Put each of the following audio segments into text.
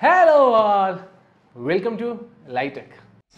Hello all welcome to ലൈടെക്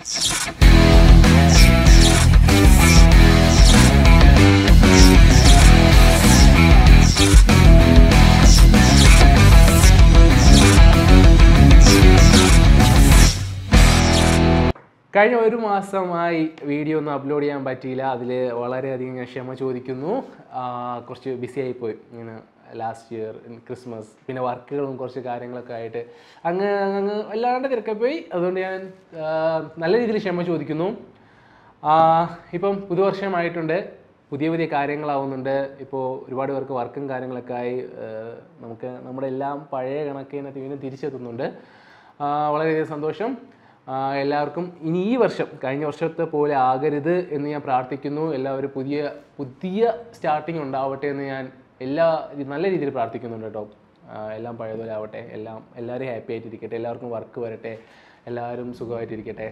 കഴിഞ്ഞ ഒരു മാസമായി വീഡിയോ ഒന്നും അപ്ലോഡ് ചെയ്യാൻ പറ്റിയില്ല അതിൽ വളരെയധികം ഞാൻ ക്ഷമ ചോദിക്കുന്നു ആ, കുറച്ച് ബിസി ആയിപ്പോയി ഇങ്ങനെ ലാസ്റ്റ് ഇയർ ക്രിസ്മസ് പിന്നെ വർക്കുകളും കുറച്ച് കാര്യങ്ങളൊക്കെ ആയിട്ട് അങ്ങ് അങ്ങ് വല്ലാണ്ട് തിരക്കെ പോയി അതുകൊണ്ട് ഞാൻ ആ, നല്ല രീതിയിൽ ക്ഷമ ചോദിക്കുന്നു ആ, ഇപ്പം പുതുവർഷമായിട്ടുണ്ട് പുതിയ പുതിയ കാര്യങ്ങളാവുന്നുണ്ട് ഇപ്പോൾ ഒരുപാട് പേർക്ക് വർക്കും കാര്യങ്ങളൊക്കെ ആയി ആ, നമുക്ക് നമ്മുടെ എല്ലാം പഴയ കണക്കിനെ വീണ്ടും തിരിച്ചെത്തുന്നുണ്ട് ആ, വളരെയധികം സന്തോഷം ആ, എല്ലാവർക്കും ഇനി ഈ വർഷം കഴിഞ്ഞ വർഷത്തെ പോലെ ആകരുത് എന്ന് ഞാൻ പ്രാർത്ഥിക്കുന്നു എല്ലാവരും പുതിയ പുതിയ സ്റ്റാർട്ടിങ് ഉണ്ടാവട്ടെ എന്ന് ഞാൻ എല്ലാ നല്ല രീതിയിൽ പ്രാർത്ഥിക്കുന്നുണ്ട് കേട്ടോ ആ, എല്ലാം പഴയതുപോലെ ആവട്ടെ എല്ലാം എല്ലാവരും ഹാപ്പി ആയിട്ടിരിക്കട്ടെ എല്ലാവർക്കും വർക്ക് വരട്ടെ എല്ലാവരും സുഖമായിട്ടിരിക്കട്ടെ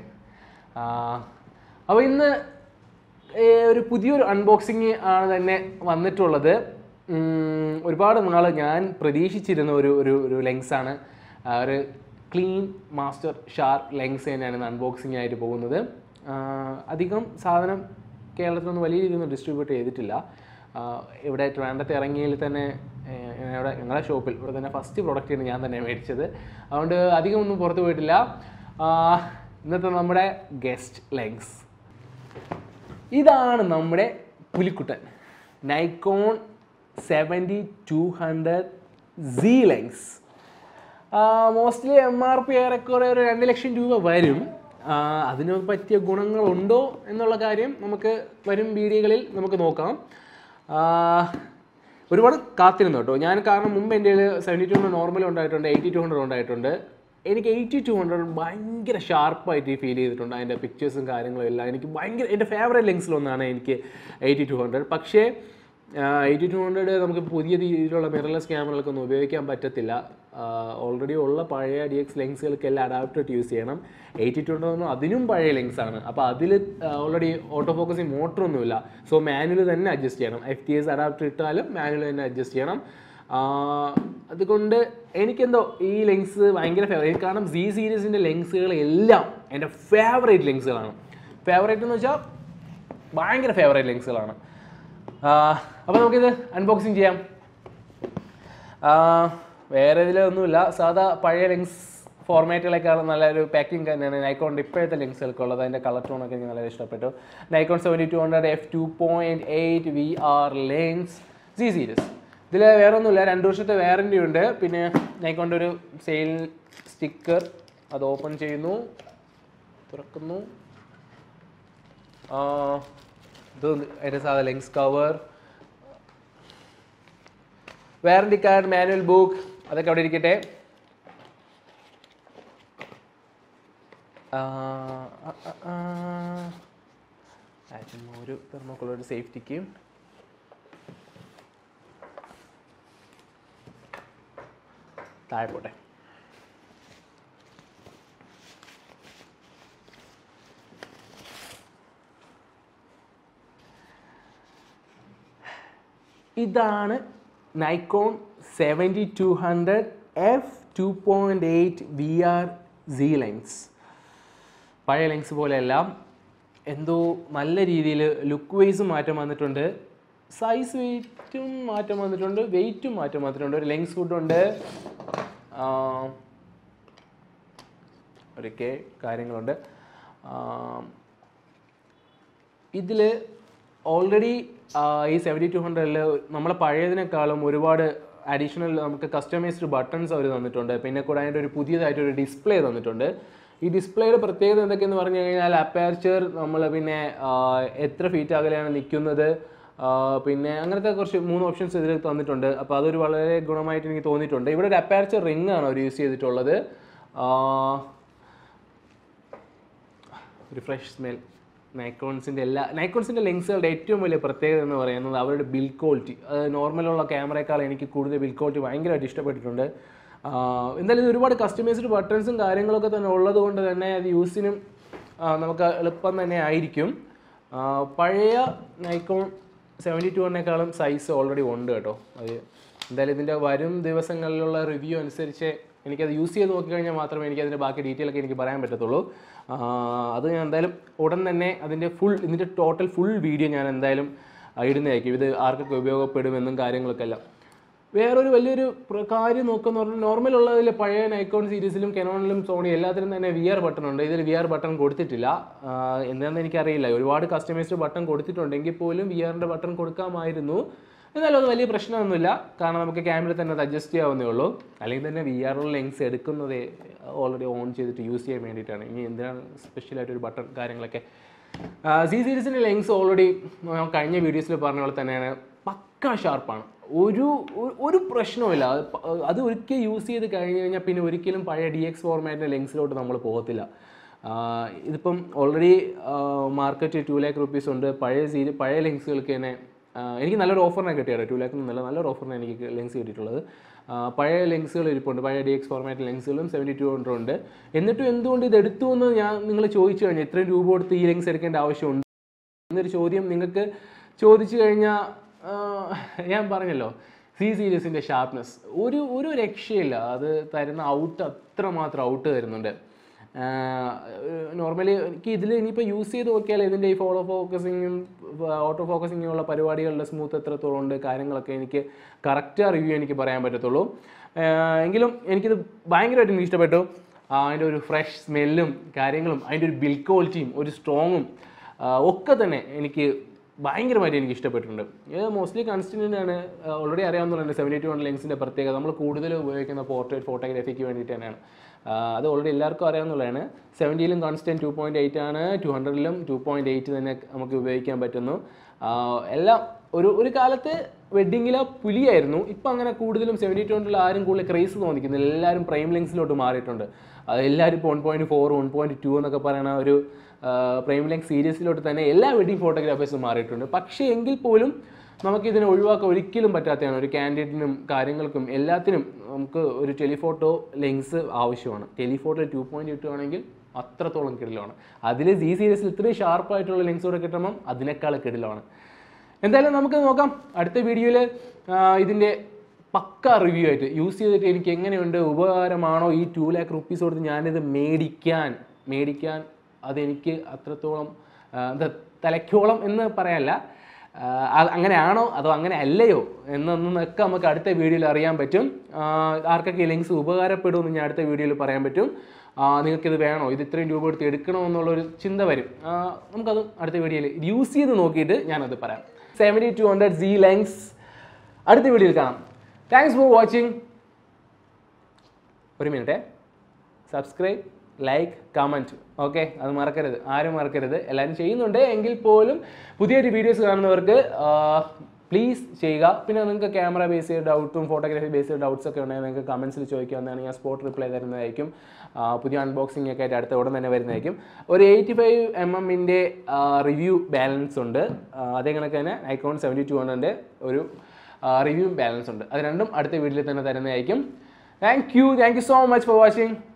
അപ്പോൾ ഇന്ന് ഏ, ഒരു പുതിയൊരു അൺബോക്സിങ് ആണ് തന്നെ വന്നിട്ടുള്ളത് ഉം, ഒരുപാട് നാൾ ഞാൻ പ്രതീക്ഷിച്ചിരുന്ന ഒരു ഒരു ഒരു ലെങ്സാണ് ഒരു ക്ലീൻ മാസ്റ്റർ ഷാർപ്പ് ലെങ്സ് തന്നെയാണ് ഇന്ന് അൺബോക്സിങ് ആയിട്ട് പോകുന്നത് ആ, അധികം സാധനം കേരളത്തിലൊന്നും വലിയ രീതിയിലൊന്നും ഡിസ്ട്രിബ്യൂട്ട് ചെയ്തിട്ടില്ല ആ, ഇവിടെ ട്രാൻഡത്ത് ഇറങ്ങിയതിൽ തന്നെ ഏ, ഇവിടെ ഞങ്ങളുടെ ഷോപ്പിൽ ഇവിടെ തന്നെ ഫസ്റ്റ് പ്രോഡക്റ്റാണ് ഞാൻ തന്നെ മേടിച്ചത് അതുകൊണ്ട് അധികം ഒന്നും പുറത്ത് പോയിട്ടില്ല ആ, ഇന്നത്തെ നമ്മുടെ ഗസ്റ്റ് ലെങ്സ് ഇതാണ് നമ്മുടെ പുലിക്കുട്ടൻ Nikon seventy two hundred C lens mostly M R P ഏറെക്കുറെ ഒരു രണ്ട് ലക്ഷം രൂപ വരും ആ, അതിന് പറ്റിയ ഗുണങ്ങളുണ്ടോ എന്നുള്ള കാര്യം നമുക്ക് വരും വീഡിയോകളിൽ നമുക്ക് നോക്കാം ആ, ഒരുപാട് കാത്തിരുന്നു കേട്ടോ ഞാൻ കാരണം മുമ്പ് എൻ്റെ സെവൻറ്റി ടു ഹൺഡ്രഡ് നോർമൽ ഉണ്ടായിട്ടുണ്ട് എയ്റ്റി ടു ഹൺഡ്രഡ് ഉണ്ടായിട്ടുണ്ട് എനിക്ക് എയ്റ്റി ടു ഹൺഡ്രഡ് ഭയങ്കര ഷാർപ്പായിട്ട് ഫീൽ ചെയ്തിട്ടുണ്ട് അതിൻ്റെ പിക്ചേഴ്സും കാര്യങ്ങളും എല്ലാം എനിക്ക് ഭയങ്കര എൻ്റെ ഫേവറേറ്റ് ലെങ്സിലൊന്നാണ് എനിക്ക് എയ്റ്റി ടു ഹൺഡ്രഡ് പക്ഷേ എയ്റ്റി ടു ഹൺഡ്രഡ് നമുക്ക് പുതിയ രീതിയിലുള്ള മിറർലെസ് ക്യാമറകൾക്കൊന്നും ഉപയോഗിക്കാൻ പറ്റത്തില്ല ഓൾറെഡി ഉള്ള പഴയ ഡി എക്സ് ലെൻസുകൾക്കെല്ലാം അഡാപ്റ്റഡ് യൂസ് ചെയ്യണം എയ്റ്റി ടു ഹൺഡ്രഡ് അതിനും പഴയ ലെൻസാണ് അപ്പോൾ അതിൽ ഓൾറെഡി ഓട്ടോ ഫോക്കസിങ് മോട്ടറൊന്നുമില്ല സോ മാനുവൽ തന്നെ അഡ്ജസ്റ്റ് ചെയ്യണം എഫ് ടി എസ് അഡാപ്റ്റർ ഇട്ടാലും മാനുവൽ തന്നെ അഡ്ജസ്റ്റ് ചെയ്യണം ആ, അതുകൊണ്ട് എനിക്കെന്തോ ഈ ലെൻസ് ഭയങ്കര ഫേവറേറ്റ് കാരണം സി സീരീസിൻ്റെ ലെൻസുകൾ എല്ലാം എൻ്റെ ഫേവറേറ്റ് ലെൻസുകളാണ് ഫേവറേറ്റ് എന്ന് വെച്ചാൽ ഭയങ്കര ഫേവറേറ്റ് ലെൻസുകളാണ് അപ്പോൾ നമുക്കിത് അൺബോക്സിങ് ചെയ്യാം ആ, വേറെ ഇതിലൊന്നുമില്ല സാധാ പഴയ ലെൻസ് ഫോർമാറ്റുകളെക്കാളും നല്ലൊരു പാക്കിംഗ് തന്നെയാണ് നൈക്കോണിൻ്റെ ഇപ്പോഴത്തെ ലെൻസുകൾക്കുള്ളത് അതിൻ്റെ കളർ ടോണൊക്കെ എനിക്ക് വളരെ ഇഷ്ടപ്പെട്ടു Nikon seventy two hundred F two point eight V R lens C series ഇതിൽ വേറെ ഒന്നുമില്ല രണ്ട് വർഷത്തെ വാറൻറ്റി ഉണ്ട് പിന്നെ നൈക്കോണിൻ്റെ ഒരു സെയിൽ സ്റ്റിക്കർ അത് ഓപ്പൺ ചെയ്യുന്നു തുറക്കുന്നു ആ, ഇത് അതിൻ്റെ സാധാ lens cover warranty card manual book അതൊക്കെ അവിടെ ഇരിക്കട്ടെ ആ, ആ, ആ, ആ. ആദ്യം ഒരു തെർമോക്കുള്ള ഒരു സേഫ്റ്റിക്ക് താഴെ പോട്ടെ ഇതാണ് Nikon seventy two hundred F two point eight V R C lens പഴയ ലെൻസ് പോലെയെല്ലാം എന്തോ നല്ല രീതിയിൽ ലുക്ക് വൈസും മാറ്റം വന്നിട്ടുണ്ട് സൈസ് വെയിറ്റും മാറ്റം വന്നിട്ടുണ്ട് വെയിറ്റും മാറ്റം വന്നിട്ടുണ്ട് ഒരു ലെങ്സ് ഫുഡുണ്ട് ഒരൊക്കെ കാര്യങ്ങളുണ്ട് ഇതിൽ ഓൾറെഡി ഈ സെവൻറ്റി ടു ഹൺഡ്രഡിൽ നമ്മളെ പഴയതിനേക്കാളും ഒരുപാട് അഡീഷണൽ നമുക്ക് കസ്റ്റമൈസ്ഡ് ബട്ടൺസ് അവർ തന്നിട്ടുണ്ട് പിന്നെ കൂടെ അതിൻ്റെ ഒരു പുതിയതായിട്ടൊരു ഡിസ്പ്ലേ തന്നിട്ടുണ്ട് ഈ ഡിസ്പ്ലേയുടെ പ്രത്യേകത എന്തൊക്കെയെന്ന് പറഞ്ഞു കഴിഞ്ഞാൽ അപ്പാർച്ചർ നമ്മൾ പിന്നെ ആ, എത്ര ഫീറ്റ് അകലെയാണ് നിൽക്കുന്നത് ആ, പിന്നെ അങ്ങനത്തെ കുറച്ച് മൂന്ന് ഓപ്ഷൻസ് ഇതിൽ തന്നിട്ടുണ്ട് അപ്പോൾ അതൊരു വളരെ ഗുണമായിട്ട് എനിക്ക് തോന്നിയിട്ടുണ്ട് ഇവിടെ ഒരു അപ്പാർച്ചർ റിംഗ് ആണ് അവർ യൂസ് ചെയ്തിട്ടുള്ളത് ആ, ഒരു ഫ്രഷ് സ്മെൽ നൈക്കോൺസിൻ്റെ എല്ലാ നൈക്കോൺസിൻ്റെ ലെൻസുകളുടെ ഏറ്റവും വലിയ പ്രത്യേകത എന്ന് പറയുന്നത് അവരുടെ ബിൽ ക്വാളിറ്റി അത് നോർമലുള്ള ക്യാമറയേക്കാൾ എനിക്ക് കൂടുതൽ ബിൽ ക്വാളിറ്റി ഭയങ്കരമായിട്ട് ഇഷ്ടപ്പെട്ടിട്ടുണ്ട് ആഹ് എന്തായാലും ഇത് ഒരുപാട് കസ്റ്റമൈസ്ഡ് ബട്ടൺസും കാര്യങ്ങളൊക്കെ തന്നെ ഉള്ളത് കൊണ്ട് തന്നെ അത് യൂസിനും ആഹ് നമുക്ക് എളുപ്പം തന്നെ ആയിരിക്കും ആഹ് പഴയ നൈക്കോൺ സെവൻറ്റി ടുവിനേക്കാളും സൈസ് ഓൾറെഡി ഉണ്ട് കേട്ടോ അത് എന്തായാലും ഇതിൻ്റെ വരും ദിവസങ്ങളിലുള്ള റിവ്യൂ അനുസരിച്ച് എനിക്കത് യൂസ് ചെയ്ത് നോക്കിക്കഴിഞ്ഞാൽ മാത്രമേ എനിക്ക് അതിൻ്റെ ബാക്കി ഡീറ്റെയിൽ ഒക്കെ എനിക്ക് പറയാൻ പറ്റത്തുള്ളൂ ആ, അത് ഞാൻ എന്തായാലും ഉടൻ തന്നെ അതിൻ്റെ ഫുൾ ഇതിൻ്റെ ടോട്ടൽ ഫുൾ വീഡിയോ ഞാൻ എന്തായാലും ആ, ഇടുന്നതായിരിക്കും ഇത് ആർക്കൊക്കെ ഉപയോഗപ്പെടുമെന്നും കാര്യങ്ങളൊക്കെ എല്ലാം വേറൊരു വലിയൊരു പ്ര- കാര്യം നോക്കുന്ന പറഞ്ഞാൽ നോർമൽ ഉള്ളതിൽ പഴയ നൈക്കോൺ സീരീസിലും കെനോണിലും സോണി എല്ലാത്തിലും തന്നെ വി ആർ ബട്ടൺ ഉണ്ട് ഇതിൽ വി ആർ ബട്ടൺ കൊടുത്തിട്ടില്ല ആ, എന്താണെന്ന് എനിക്കറിയില്ല ഒരുപാട് കസ്റ്റമൈസ്ഡ് ബട്ടൺ കൊടുത്തിട്ടുണ്ടെങ്കിൽ പോലും വി ആറിൻ്റെ ബട്ടൺ കൊടുക്കാമായിരുന്നു എന്നാലും അത് വലിയ പ്രശ്നമൊന്നുമില്ല കാരണം നമുക്ക് ക്യാമറയിൽ തന്നെ അത് അഡ്ജസ്റ്റ് ചെയ്യാവുന്നേ ഉള്ളൂ അല്ലെങ്കിൽ തന്നെ വി ആറുള്ള ലെൻസ് എടുക്കുന്നത് ഓൾറെഡി ഓൺ ചെയ്തിട്ട് യൂസ് ചെയ്യാൻ വേണ്ടിയിട്ടാണ് ഇനി എന്തിനാണ് സ്പെഷ്യലായിട്ട് ഒരു ബട്ടൺ കാര്യങ്ങളൊക്കെ സി സീരീസിൻ്റെ ലെങ്സ് ഓൾറെഡി കഴിഞ്ഞ വീഡിയോസിൽ പറഞ്ഞ പോലെ തന്നെയാണ് പക്ക ഷാർപ്പാണ് ഒരു ഒരു- ഒരു പ്രശ്നവുമില്ല അത് പ- അത് ഒരിക്കൽ യൂസ് ചെയ്ത് കഴിഞ്ഞ് കഴിഞ്ഞാൽ പിന്നെ ഒരിക്കലും പഴയ ഡി എക്സ് ഫോർമാറ്റിൻ്റെ ലെങ്സിലോട്ട് നമ്മൾ പോകത്തില്ല ആ, ഇതിപ്പം already market two lakh rupees ഉണ്ട് പഴയ സീരി പഴയ ലെങ്സുകൾക്ക് തന്നെ ആ, എനിക്ക് നല്ലൊരു ഓഫറിനാണ് കിട്ടിയത് ടു ലാക്കിന് നല്ല നല്ലൊരു ഓഫറിനാണ് എനിക്ക് ലെങ്സ് കിട്ടിയിട്ടുള്ളത് ആ, പഴയ ലെങ്സുകൾ ഇരിപ്പുണ്ട് പഴയ ഡി എക്സ് ഫോർമാറ്റ് ലെങ്സുകളും സെവൻറ്റി ടു ഹൺഡ്രഡ് ഉണ്ട് എന്നിട്ടും എന്തുകൊണ്ട് ഇത് എടുത്തു എന്ന് ഞാൻ നിങ്ങൾ ചോദിച്ചു കഴിഞ്ഞാൽ ഇത്രയും രൂപ കൊടുത്ത് ഈ ലെങ്സ് എടുക്കേണ്ട ആവശ്യമുണ്ട് എന്നൊരു ചോദ്യം നിങ്ങൾക്ക് ചോദിച്ചു കഴിഞ്ഞാൽ ഞാൻ പറഞ്ഞല്ലോ സി സീരീസിൻ്റെ ഷാർപ്നെസ് ഒരു ഒരു രക്ഷയില്ല അത് തരുന്ന ഔട്ട് അത്രമാത്രം ഔട്ട് തരുന്നുണ്ട് നോർമലി എനിക്ക് ഇതിൽ ഇനിയിപ്പോൾ യൂസ് ചെയ്ത് നോക്കിയാൽ ഇതിൻ്റെ ഈ ഫോളോ ഫോക്കസിങ്ങും ഓട്ടോ ഫോക്കസിങ്ങും ഉള്ള പരിപാടികളുടെ സ്മൂത്ത് എത്രത്തോളം ഉണ്ട് കാര്യങ്ങളൊക്കെ എനിക്ക് കറക്റ്റ് റിവ്യൂ എനിക്ക് പറയാൻ പറ്റത്തുള്ളൂ ആഹ് എങ്കിലും എനിക്കിത് ഭയങ്കരമായിട്ട് എനിക്ക് ഇഷ്ടപ്പെട്ടു ആ, അതിൻ്റെ ഒരു ഫ്രഷ് സ്മെല്ലും കാര്യങ്ങളും അതിൻ്റെ ഒരു ബിൽ ക്വാളിറ്റിയും ഒരു സ്ട്രോങ്ങും ഒക്കെ തന്നെ എനിക്ക് ഭയങ്കരമായിട്ട് എനിക്ക് ഇഷ്ടപ്പെട്ടിട്ടുണ്ട് ഇത് മോസ്റ്റ്ലി കൺസ്റ്റൻ്റ് ആണ് ഓൾറെഡി അറിയാവുന്നതാണ് സെവൻറ്റി ടു വൺ ലെൻസിൻ്റെ പ്രത്യേകത നമ്മൾ കൂടുതൽ ഉപയോഗിക്കുന്ന പോർട്രേറ്റ് ഫോട്ടോഗ്രാഫിക്ക് വേണ്ടിയിട്ട് തന്നെയാണ് ആ, അത് ഓൾറെഡി എല്ലാവർക്കും അറിയാവുന്നതാണ് സെവൻറ്റിയിലും കോൺസ്റ്റൻറ്റ് ടു പോയിൻറ്റ് എയ്റ്റ് ആണ് ടു ഹൺഡ്രഡിലും ടു പോയിൻറ്റ് എയ്റ്റ് തന്നെ നമുക്ക് ഉപയോഗിക്കാൻ പറ്റുന്നു ആ, എല്ലാം ഒരു ഒരു കാലത്ത് വെഡ്ഡിങ്ങിലെ പുലിയായിരുന്നു ഇപ്പം അങ്ങനെ കൂടുതലും സെവൻറ്റി ടു ഹൺഡ്രഡിൽ ആരും കൂടുതൽ ക്രേസ് തോന്നിക്കുന്നില്ല എല്ലാവരും പ്രൈം ലെങ്സിലോട്ട് മാറിയിട്ടുണ്ട് അത് എല്ലാവരും ഇപ്പോൾ one point four one point two എന്നൊക്കെ പറയുന്ന ഒരു പ്രൈം ലെങ്സ് സീരീസിലോട്ട് തന്നെ എല്ലാ വെഡ്ഡിങ് ഫോട്ടോഗ്രാഫേഴ്സും മാറിയിട്ടുണ്ട് പക്ഷേ എങ്കിൽ പോലും നമുക്ക് ഇതിനെ ഒഴിവാക്കാൻ ഒരിക്കലും പറ്റാത്തതാണ് ഒരു കാൻഡിഡേറ്റിനും കാര്യങ്ങൾക്കും എല്ലാത്തിനും നമുക്ക് ഒരു ടെലിഫോട്ടോ ലെൻസ് ആവശ്യമാണ് ടെലിഫോട്ടോ ടു പോയിൻറ്റ് കിട്ടുകയാണെങ്കിൽ അത്രത്തോളം കിടിലമാണ് അതിൽ സി സീരീസിൽ ഇത്രയും ഷാർപ്പായിട്ടുള്ള ലെൻസ് കൂടെ കിട്ടുമ്പം അതിനേക്കാൾ കിടിലമാണ് എന്തായാലും നമുക്ക് നോക്കാം അടുത്ത വീഡിയോയിൽ ഇതിൻ്റെ പക്ക റിവ്യൂ ആയിട്ട് യൂസ് ചെയ്തിട്ട് എനിക്ക് എങ്ങനെയുണ്ട് ഉപകാരമാണോ ഈ ടു ലാക്ക് റുപ്പീസ് കൊടുത്ത് ഞാനിത് മേടിക്കാൻ മേടിക്കാൻ അതെനിക്ക് അത്രത്തോളം ആ, എന്താ തലയ്ക്കോളം എന്ന് പറയാനല്ല ആ, അത് അങ്ങനെയാണോ അതോ അങ്ങനെ അല്ലയോ എന്നൊന്നൊക്കെ നമുക്ക് അടുത്ത വീഡിയോയിൽ അറിയാൻ പറ്റും ആ, ആർക്കൊക്കെ ലിങ്ക്സ് ഉപകാരപ്പെടുമെന്ന് ഞാൻ അടുത്ത വീഡിയോയിൽ പറയാൻ പറ്റും ആ, നിങ്ങൾക്കിത് വേണോ ഇത് ഇത്രയും രൂപ എടുത്ത് എടുക്കണോ എന്നുള്ളൊരു ചിന്ത വരും ആ, നമുക്കത് അടുത്ത വീഡിയോയിൽ യൂസ് ചെയ്ത് നോക്കിയിട്ട് ഞാനത് പറയാം seventy two hundred C lens അടുത്ത വീഡിയോയിൽ കാണാം താങ്ക്സ് ഫോർ വാച്ചിങ് ഒരു minute subscribe like comment okay അത് മറക്കരുത് ആരും മറക്കരുത് എല്ലാവരും ചെയ്യുന്നുണ്ട് എങ്കിൽ പോലും പുതിയൊരു വീഡിയോസ് കാണുന്നവർക്ക് പ്ലീസ് ചെയ്യുക പിന്നെ നിങ്ങൾക്ക് ക്യാമറ ബേസ് ചെയ്ത ഡൗട്ടും ഫോട്ടോഗ്രാഫി ബേസ് ചെയ്ത ഡൗട്ട്സ് ഒക്കെ ഉണ്ടെങ്കിൽ നിങ്ങൾക്ക് കമൻസിൽ ചോദിക്കാവുന്നതാണ് ഞാൻ സ്പോട്ട് റിപ്ലൈ തരുന്നതായിരിക്കും ആ, പുതിയ അൺബോക്സിംഗ് ഒക്കെ ആയിട്ട് അടുത്ത ഉടൻ തന്നെ വരുന്നതായിരിക്കും ഒരു എയ്റ്റി ഫൈവ് എം എമ്മിൻ്റെ റിവ്യൂ ബാലൻസ് ഉണ്ട് ആ, അതേ കണക്ക് തന്നെ ഐക്കോൺ സെവൻറ്റി ടു ഹൺഡ്രഡിൻ്റെ ഒരു റിവ്യൂ ബാലൻസ് ഉണ്ട് അത് രണ്ടും അടുത്ത വീഡിയോയിൽ തന്നെ തരുന്നതായിരിക്കും thank you thank you so much for watching